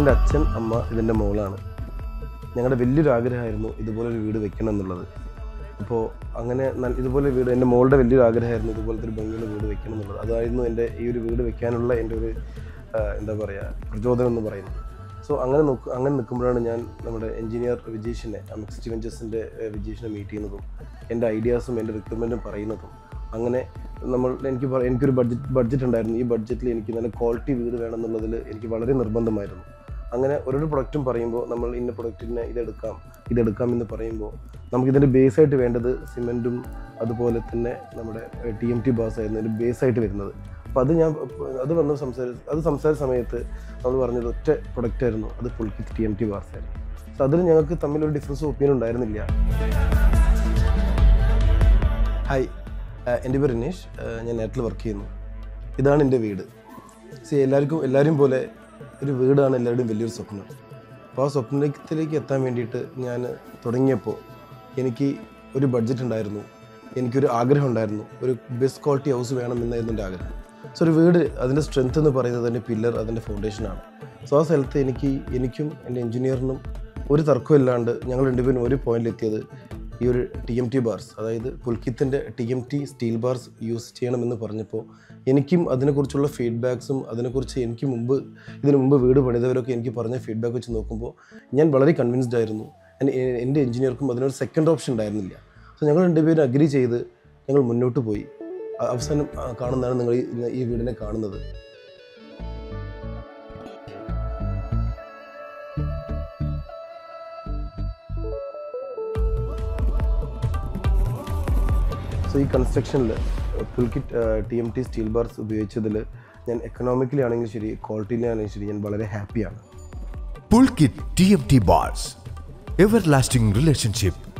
ഇതെൻ്റെ അച്ഛൻ അമ്മ ഇതെൻ്റെ മോളാണ് ഞങ്ങളുടെ വലിയൊരു ആഗ്രഹമായിരുന്നു ഇതുപോലൊരു വീട് വെക്കണം എന്നുള്ളത് അപ്പോൾ അങ്ങനെ നല്ല- ഇതുപോലെ വീട് എൻ്റെ മോളുടെ വലിയൊരു ആഗ്രഹമായിരുന്നു ഇതുപോലത്തെ ഒരു ഭംഗിയുള്ള വീട് വെക്കണം എന്നുള്ളത് അതായിരുന്നു എൻ്റെ ഈ ഒരു വീട് വെക്കാനുള്ള എൻ്റെ ഒരു ആ, എന്താ പറയുക പ്രചോദനം എന്ന് പറയുന്നത് സോ അങ്ങനെ നോക്ക് അങ്ങനെ നിൽക്കുമ്പോഴാണ് ഞാൻ നമ്മുടെ എഞ്ചിനീയർ വിജീഷിനെ അമിക്സ് വെഞ്ചേഴ്സിൻ്റെ വിജീഷിനെ മീറ്റ് ചെയ്യുന്നതും എൻ്റെ ഐഡിയാസും എൻ്റെ റിക്വയർമെൻറ്റും പറയുന്നതും അങ്ങനെ നമ്മൾ എനിക്ക് പറ- എനിക്കൊരു ബഡ്ജറ്റ് ബഡ്ജറ്റ് ഉണ്ടായിരുന്നു ഈ ബഡ്ജറ്റിൽ എനിക്ക് നല്ല ക്വാളിറ്റി വീട് വേണം എന്നുള്ളതിൽ എനിക്ക് വളരെ നിർബന്ധമായിരുന്നു അങ്ങനെ ഓരോ പ്രൊഡക്റ്റും പറയുമ്പോൾ നമ്മൾ ഇന്ന പ്രൊഡക്റ്റിനെ ഇതെടുക്കാം ഇതെടുക്കാം എന്ന് പറയുമ്പോൾ നമുക്ക് ഇതിൻ്റെ ബേസായിട്ട് വേണ്ടത് സിമെൻറ്റും അതുപോലെ തന്നെ നമ്മുടെ ടി എം ടി ബാസ് ആയിരുന്നു ഇതിൻ്റെ ബേസായിട്ട് വരുന്നത് അപ്പോൾ അത് ഞാൻ അത് വന്ന് സംസാരിച്ച് അത് സംസാരിച്ച സമയത്ത് നമ്മൾ പറഞ്ഞത് ഒറ്റ പ്രൊഡക്റ്റ് ആയിരുന്നു അത് full kit T M T bars ആയിരുന്നു സോ അതിൽ ഞങ്ങൾക്ക് തമ്മിലൊരു ഡിഫറൻസ് ഒപ്പീനിയൻ ഉണ്ടായിരുന്നില്ല ഹായ് ആഹ് എൻ്റെ പേര് റിനീഷ് ആഹ് ഞാൻ നെറ്റിൽ വർക്ക് ചെയ്യുന്നു ഇതാണ് എൻ്റെ വീട് സി എല്ലാവർക്കും എല്ലാവരും പോലെ ഒരു വീടാണ് എല്ലാവരുടെയും വലിയൊരു സ്വപ്നം അപ്പോൾ ആ സ്വപ്നത്തിലേക്ക് എത്താൻ വേണ്ടിയിട്ട് ഞാൻ തുടങ്ങിയപ്പോൾ എനിക്ക് ഒരു ബഡ്ജറ്റ് ഉണ്ടായിരുന്നു എനിക്കൊരു ആഗ്രഹം ഉണ്ടായിരുന്നു ഒരു ബെസ്റ്റ് ക്വാളിറ്റി ഹൗസ് വേണമെന്നായിരുന്നു എൻ്റെ ആഗ്രഹം സോ ഒരു വീട് അതിൻ്റെ സ്ട്രെങ്ത് എന്ന് പറയുന്നത് അതിൻ്റെ പില്ലർ അതിൻ്റെ ഫൗണ്ടേഷനാണ് സോ ആ സ്ഥലത്ത് എനിക്ക് എനിക്കും എൻ്റെ എഞ്ചിനീയറിനും ഒരു തർക്കമില്ലാണ്ട് ഞങ്ങൾ രണ്ടുപേരും ഒരു പോയിന്റിലെത്തിയത് ഈ ഒരു ടി എം ടി ബാർസ് അതായത് പുൽക്കിത്തിൻ്റെ T M T steel bars use ചെയ്യണമെന്ന് പറഞ്ഞപ്പോൾ എനിക്കും അതിനെക്കുറിച്ചുള്ള ഫീഡ്ബാക്സും അതിനെക്കുറിച്ച് എനിക്ക് മുമ്പ് ഇതിനു മുമ്പ് വീട് പണിതവരൊക്കെ എനിക്ക് പറഞ്ഞ ഫീഡ്ബാക്ക് വെച്ച് നോക്കുമ്പോൾ ഞാൻ വളരെ കൺവിൻസ്ഡ് ആയിരുന്നു എൻ- എ- എൻ്റെ എഞ്ചിനീയർക്കും അതിനൊരു സെക്കൻഡ് ഓപ്ഷൻ ഉണ്ടായിരുന്നില്ല സോ ഞങ്ങൾ രണ്ടുപേരും അഗ്രി ചെയ്ത് ഞങ്ങൾ മുന്നോട്ട് പോയി അ- അവസാനം ആ, കാണുന്നതാണ് നിങ്ങൾ ഈ- ഈ വീടിനെ കാണുന്നത് സോ ഈ കൺസ്ട്രക്ഷനിൽ Pulkit T M T steel bars ഉപയോഗിച്ചതിൽ ഞാൻ എക്കണോമിക്കലി ആണെങ്കിലും ശരി ക്വാളിറ്റിയിലാണെങ്കിലും ശരി ഞാൻ വളരെ ഹാപ്പിയാണ് Pulkit TMT Bars. Everlasting relationship